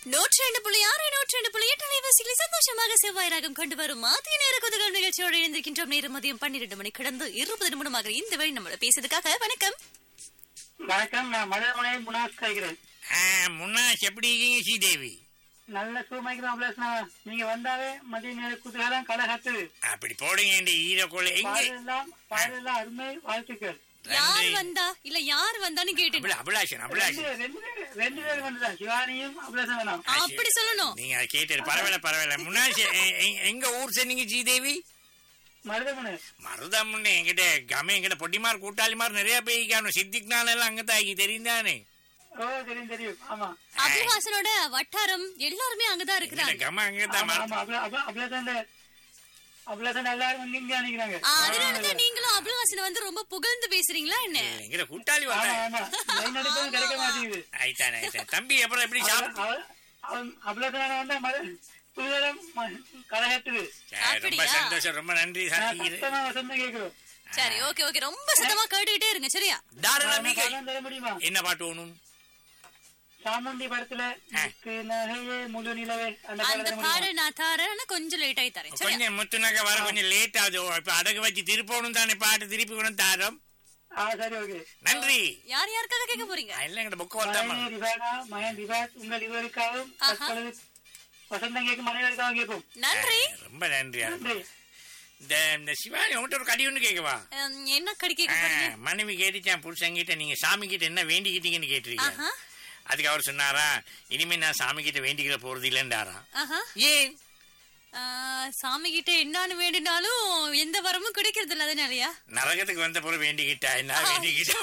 நூற்றி ரெண்டு புள்ளி ஆறு நூற்றி ரெண்டு புள்ளி எட்டு அலைவாசிகளை சந்தோஷமாக செவ்வாய் ராகம் கொண்டு வரும் மதிய நேர குதகல் நிகழ்ச்சியோடு இணைந்திருக்கின்றோம் நேரம் மதியம் பன்னிரண்டு மணி கடந்து இருபது நிமிடமாக இந்த வழி நம்மளோட பேசுறதுக்காக வணக்கம் வணக்கம் நான் மதுரை முனாஸ் கேட்கிறேன் ஆ, முன்னாஸ் எப்படி இருக்கீங்க ஸ்ரீதேவி நல்ல சூமைக்கிறோம் பேசினா நீங்க வந்தாவே மதிய நேர குதூகலம் கலகத்து அப்படி போடுங்க இந்த ஈரக்கோளை எங்க பாடலாம் பாடலாம் அருமை வாழ்த்துக்கள் யார் நன்றி. வந்தா இல்ல யார் வந்தான்னு கேட்டேன் அபிலா- அபிலாஷன் ரெண்டு அபிலாஷன் பேர், ரெண்டு பேர் ரெண்டு பேர் வந்துதான் சிவானியும் அபிலாசம் வேணாம் அப்படி சொல்லணும் நீங்க அதை கேட்டது பரவாயில்ல பரவாயில்ல முன்னாஸ் எ- எ- எங்க ஊர் சொன்னீங்க ஸ்ரீதேவி மருதமுனு மருதமுன்னு என்கிட்ட கம என்கிட்ட பொட்டிமார் கூட்டாளிமார் நிறைய பேர் காணும் சித்திக்னால எல்லாம் அங்கதான் ஆகி தெரியும் தானே ஓ தெரியும் தெரியும் ஆமா அபிவாசனோட வட்டாரம் எல்லாருமே அங்கதான் என்கிட்ட இருக்கிறாங்க கம அங்கதான் ஆமா மரு- ஆமா அபிலா- அபிலா- அபிலாசன் அபிலாசன் எல்லாரும் வந்து இங்க அனுக்கிறாங்க ஆ, அதனாலதான் நீங்களும் அபிலாசனை வந்து ரொம்ப புகழ்ந்து பேசுறீங்களா என்ன என்கிட்ட கூட்டாளி ஆமா வந்தாங்க ஆமா லைன் அடிப்பதும் கிடைக்க மாட்டேங்குது ஆயிட்டானே ஆயிட்டான் தம்பி அப்புறம் எப்படி சாப்பிட்டு அவ- அவன் அபிலாசன வந்தா மது புதுவரம் கலகத்துக்கு சரி, ரொம்ப அப்படியா? சந்தோஷம் ரொம்ப நன்றி நான் சாந்தி சத்தமா வசந்தம் கேட்கிறோம் சரி ஓகே ஓகே ரொம்ப சத்தமா கேட்டுக்கிட்டே இருங்க சரியா தாராளமிக பாடம் தர முடியுமா என்ன பாட்டு வேணும் சாமுண்டி படத்துல முத்து நகையே முழு நிலவே அந்த பாடம் அந்த தர முடியுமா பாடல் நான் தரேன் ஆனா கொஞ்சம் லேட் ஆகி தரேன் சரியா கொஞ்சம் முத்துனாக்க வர கொஞ்சம் லேட் ஆகுது ஓ, இப்ப அடகு வச்சு திருப்பணும் தானே பாட்டு திருப்பி கூட தாரம் ஆ சரி ஓகே நன்றி யார் யாருக்காக கேட்க போறீங்க இல்ல எங்கிட்ட புக்க வந்தாமா மயனே ரிவானா மயன் ரிவாத் உங்கள் இருவருக்காகவும் ஆஹா. தற்பொழுது வசந்தம் கேட்கும் அனைவருக்காகவும் கேட்போம் நன்றி ரொம்ப நன்றி நன்றி இந்த இந்த சிவானி உங்ககிட்ட ஒரு கடி ஒண்ணு கேட்கவா ஹம், என்ன கடி கேட்க போறீங்க மனைவி கேட்டுச்சான் புருஷன் கிட்ட நீங்க சாமி கிட்ட என்ன வேண்டிக்கிட்டீங்கன்னு கேட்டிருக்கீங்க ஆஹா அதுக்கு அவர் சொன்னாரா இனிமே நான் சாமி கிட்ட வேண்டிக்கிற போறது இல்லைன்றாராம் ஆஹா ஏன் ஆ, சாமி கிட்ட என்னன்னு வேண்டினாலும் எந்த வரமும் கிடைக்கிறது இல்ல அதனாலயா நரகத்துக்கு வந்த போல வேண்டிக்கிட்டா என்ன வேண்டிக்கிட்டா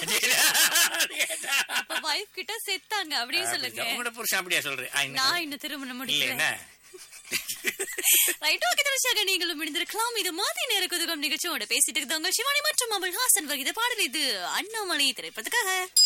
அப்ப வைஃப் கிட்ட செத்தாங்க அப்படின்னு சொல்லுங்க உங்களோட புருஷன் அப்படியா சொல்றேன் நான் இன்னும் திருமணம் இல்ல முடிக்கல என்ன ரைட் ஓகே தர்ஷாக நீங்களும் இணைந்திருக்கலாம் இது மாதிரி நேர குதுகம் நிகழ்ச்சியோட பேசிட்டு இருந்தவங்க சிவானி மற்றும் அமல் ஹாசன் வருகிற பாடல் இது அண்ணாமலை திரைப்படத்துக்காக